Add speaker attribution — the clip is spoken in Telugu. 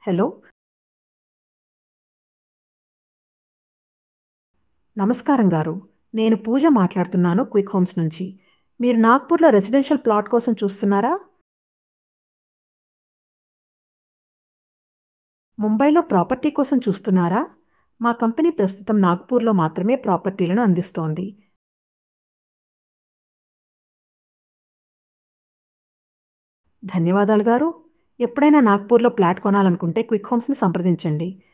Speaker 1: హలో నమస్కారం గారు నేను పూజ మాట్లాడుతున్నాను క్విక్ హోమ్స్ నుంచి మీరు నాగ్పూర్లో రెసిడెన్షియల్ ప్లాట్ కోసం చూస్తున్నారా ముంబైలో ప్రాపర్టీ కోసం చూస్తున్నారా మా కంపెనీ ప్రస్తుతం నాగ్పూర్లో మాత్రమే ప్రాపర్టీలను అందిస్తోంది ధన్యవాదాలు గారు ఎప్పుడైనా నాగ్పూర్లో ప్లాట్ కొనాలనుకుంటే క్విక్ హోమ్స్ని సంప్రదించండి